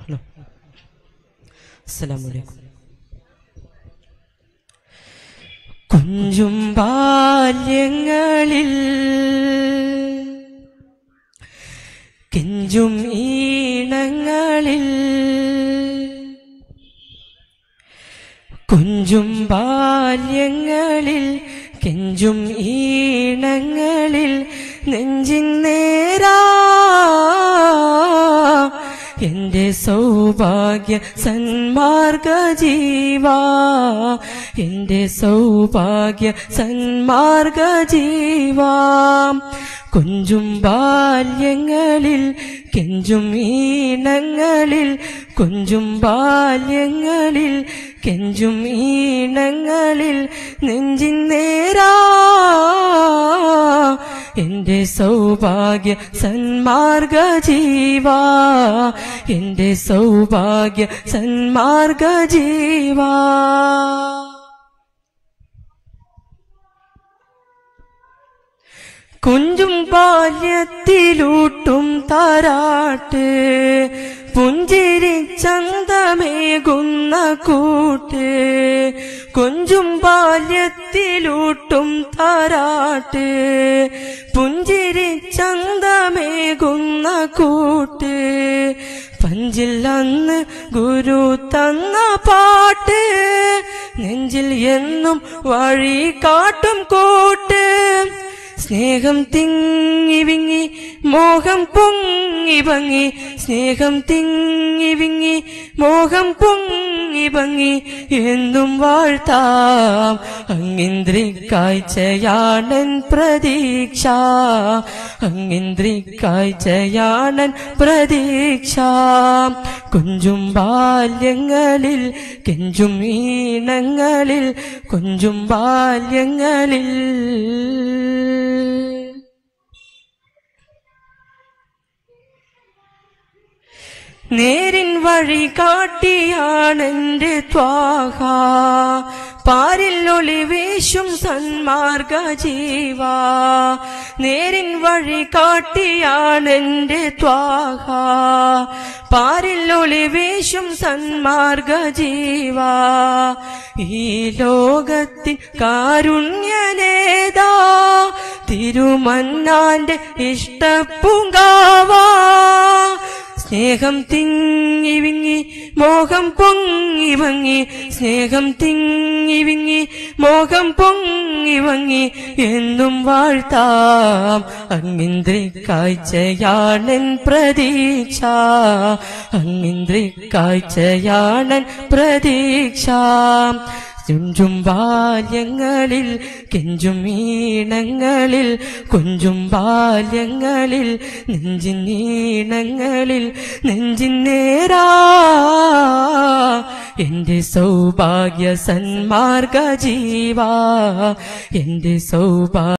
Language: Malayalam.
ഹലോ അസ്സലാമലൈക്കും കുഞ്ചും ബാല്യങ്ങളിൽ കെഞ്ചും ഈണങ്ങളിൽ കുഞ്ചും ബാല്യങ്ങളിൽ കെഞ്ചും ഈണങ്ങളിൽ നെഞ്ചിൻ നേരാ എന്റെ സൗഭാഗ്യ സന്മാർഗ ജീവാ എന്റെ സൗഭാഗ്യ സന്മാർഗ ജീവാ കൊഞ്ചും ബാല്യങ്ങളിൽ കെഞ്ചും ഈണങ്ങളിൽ കൊഞ്ചും ബാല്യങ്ങളിൽ കെഞ്ചും ഈണങ്ങളിൽ നെഞ്ചിൻ നേരാ എന്റെ സൗഭാഗ്യ സന്മാർഗ ജീവാ എന്റെ സൗഭാഗ്യ സന്മാർഗ ജീവാ കുഞ്ചും ബാല്യത്തിലൂട്ടും താരാട്ട് പുഞ്ചിരി ചന്തമേകുന്ന കൂട്ട് കുഞ്ചും ബാല്യത്തിലൂട്ടും താരാട്ട് പുഞ്ചിരി ചന്തമേകുന്ന കൂട്ട് പഞ്ചിൽ അന്ന് ഗുരു തന്ന പാട്ട് നെഞ്ചിൽ എന്നും വഴി കാട്ടും കൂട്ട് സ്നേഹം തിങ്ങി വിങ്ങി മോഹം പൊങ്ങി ഭംഗി സ്നേഹം തിങ്ങി വിങ്ങി മോഹം പൊങ്ങി ഭംഗി എന്നും വാഴ്ത്താം അങ്ങിന്ദ്രി കാഴ്ചയാണൻ പ്രതീക്ഷ അങ്ങിന്ദ്രി കാഴ്ചയാണൻ പ്രതീക്ഷ കുഞ്ചും ബാല്യങ്ങളിൽ കെഞ്ചും ഈണങ്ങളിൽ കുഞ്ചും ബാല്യങ്ങളിൽ നേരിൻ വഴി കാട്ടിയാണെന്റെ ത്വാഹ പാരിൽ ഒളിവേശും സന്മാർഗ ജീവാ നേരിൻ വഴി കാട്ടിയാണെന്റെ ത്വാഹ പാരിൽ ഒളിവേശും സന്മാർഗ ജീവാ ഈ ലോകത്തിൽ കാരുണ്യനേതാ തിരുമന്നാന്റെ ഇഷ്ടപ്പൂങ്കാവാ സ്നേഹം തിങ്ങി വിങ്ങി മോഹം പൊങ്ങി ഭംഗി സ്നേഹം തിങ്ങി വിങ്ങി മോഹം പൊങ്ങി ഭംഗി എന്നും വാഴ്ത്താം അങ്ങിന്ദ്രി കാഴ്ചയാണൻ പ്രതീക്ഷ അങ്ങിന്ദ്രി കാഴ്ചയാണൻ പ്രതീക്ഷ ചുഞ്ചും ബാല്യങ്ങളിൽ കെഞ്ചും ഈണങ്ങളിൽ കൊഞ്ചും ബാല്യങ്ങളിൽ നെഞ്ചിൻ ഈണങ്ങളിൽ നെഞ്ചിൻ നേരാ എന്റെ സൗഭാഗ്യ സന്മാർഗ ജീവാ എന്റെ സൗഭാഗ്യ